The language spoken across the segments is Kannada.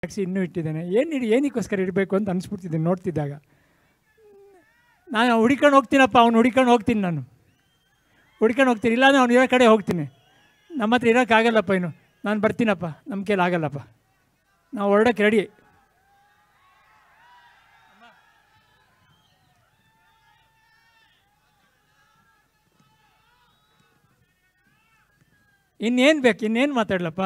ಹಾಕಿಸಿ ಇನ್ನೂ ಇಟ್ಟಿದ್ದೇನೆ ಏನು ಇಡಿ ಏನಕ್ಕೋಸ್ಕರ ಇಡಬೇಕು ಅಂತ ಅನಿಸ್ಬಿಡ್ತಿದ್ದೀನಿ ನೋಡ್ತಿದ್ದಾಗ ನಾನು ಹುಡಿಕೊಂಡು ಹೋಗ್ತೀನಪ್ಪ ಅವ್ನು ಹುಡಿಕೊಂಡು ಹೋಗ್ತೀನಿ ನಾನು ಹುಡ್ಕೊಂಡು ಹೋಗ್ತೀನಿ ಇಲ್ಲಾಂದ್ರೆ ಅವ್ನು ಇರೋ ಕಡೆ ಹೋಗ್ತೀನಿ ನಮ್ಮ ಹತ್ರ ಇರೋಕ್ಕಾಗಲ್ಲಪ್ಪ ಇನ್ನು ನಾನು ಬರ್ತೀನಪ್ಪ ನಮ್ಮ ಕೈಲಿ ಆಗಲ್ಲಪ್ಪ ನಾವು ಹೊರಡೋಕ್ಕೆ ರೆಡಿ ಇನ್ನೇನು ಬೇಕು ಇನ್ನೇನು ಮಾತಾಡ್ಲಪ್ಪ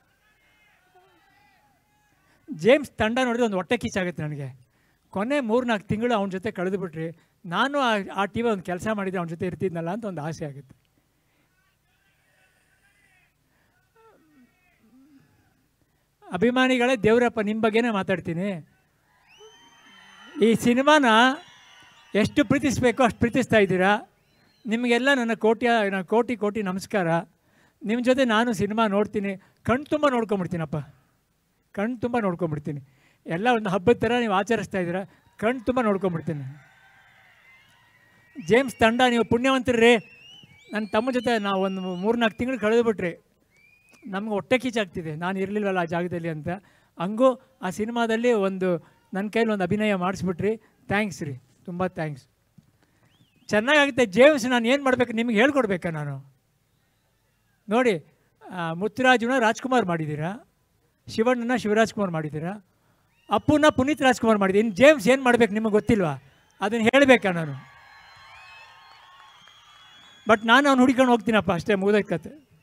ಜೇಮ್ಸ್ ತಂಡ ನೋಡಿದ್ರೆ ಒಂದು ಹೊಟ್ಟೆ ಕಿಚ್ಚಾಗುತ್ತೆ ನನಗೆ ಕೊನೆ ಮೂರು ನಾಲ್ಕು ತಿಂಗಳು ಅವನ ಜೊತೆ ಕಳೆದುಬಿಟ್ರಿ ನಾನು ಆ ಆ ಟಿ ವಿ ಒಂದು ಕೆಲಸ ಮಾಡಿದ್ರೆ ಅವನ ಜೊತೆ ಇರ್ತಿದ್ನಲ್ಲ ಅಂತ ಒಂದು ಆಸೆ ಆಗುತ್ತೆ ಅಭಿಮಾನಿಗಳೇ ದೇವರಪ್ಪ ನಿಮ್ಮ ಬಗ್ಗೆನೇ ಮಾತಾಡ್ತೀನಿ ಈ ಸಿನಿಮಾನ ಎಷ್ಟು ಪ್ರೀತಿಸಬೇಕೋ ಅಷ್ಟು ಪ್ರೀತಿಸ್ತಾ ಇದ್ದೀರಾ ನಿಮಗೆಲ್ಲ ನನ್ನ ಕೋಟಿಯ ನನ್ನ ಕೋಟಿ ಕೋಟಿ ನಮಸ್ಕಾರ ನಿಮ್ಮ ಜೊತೆ ನಾನು ಸಿನಿಮಾ ನೋಡ್ತೀನಿ ಕಣ್ಣು ತುಂಬ ನೋಡ್ಕೊಂಬಿಡ್ತೀನಪ್ಪ ಕಣ್ಣು ತುಂಬ ನೋಡ್ಕೊಂಬಿಡ್ತೀನಿ ಎಲ್ಲ ಒಂದು ಹಬ್ಬದ ಥರ ನೀವು ಆಚರಿಸ್ತಾ ಇದ್ದೀರಾ ಕಣ್ಣು ತುಂಬ ನೋಡ್ಕೊಂಬಿಡ್ತೀನಿ ಜೇಮ್ಸ್ ತಂಡ ನೀವು ಪುಣ್ಯವಂತರ್ರಿ ನನ್ನ ತಮ್ಮ ಜೊತೆ ನಾವು ಒಂದು ಮೂರ್ನಾಲ್ಕು ತಿಂಗಳು ಕಳೆದುಬಿಟ್ರಿ ನಮ್ಗೆ ಹೊಟ್ಟೆ ಕಿಚ್ಚಾಗ್ತಿದೆ ನಾನು ಇರಲಿಲ್ವಲ್ಲ ಆ ಜಾಗದಲ್ಲಿ ಅಂತ ಹಂಗೂ ಆ ಸಿನಿಮಾದಲ್ಲಿ ಒಂದು ನನ್ನ ಕೈಲಿ ಒಂದು ಅಭಿನಯ ಮಾಡಿಸ್ಬಿಟ್ರಿ ಥ್ಯಾಂಕ್ಸ್ ರೀ ತುಂಬ ಥ್ಯಾಂಕ್ಸ್ ಚೆನ್ನಾಗಾಗುತ್ತೆ ಜೇಮ್ಸ್ ನಾನು ಏನು ಮಾಡಬೇಕು ನಿಮ್ಗೆ ಹೇಳ್ಕೊಡ್ಬೇಕಾ ನಾನು ನೋಡಿ ಆ, ಮುತ್ತುರಾಜುನ ರಾಜ್ಕುಮಾರ್ ಮಾಡಿದ್ದೀರಾ ಶಿವಣ್ಣನ ಶಿವರಾಜ್ ಕುಮಾರ್ ಮಾಡಿದ್ದೀರಾ ಅಪ್ಪುನ ಪುನೀತ್ ರಾಜ್ಕುಮಾರ್ ಮಾಡಿದ್ದೀನಿ ಇನ್ನು ಜೇಮ್ಸ್ ಏನು ಮಾಡ್ಬೇಕು ನಿಮಗೆ ಗೊತ್ತಿಲ್ವಾ ಅದನ್ನು ಹೇಳಬೇಕಾ ನಾನು ಬಟ್ ನಾನು ಅವ್ನು ಹುಡ್ಕೊಂಡು ಹೋಗ್ತೀನಪ್ಪ ಅಷ್ಟೇ ಮುಗಿದೋಯ್ತು ಕತೆ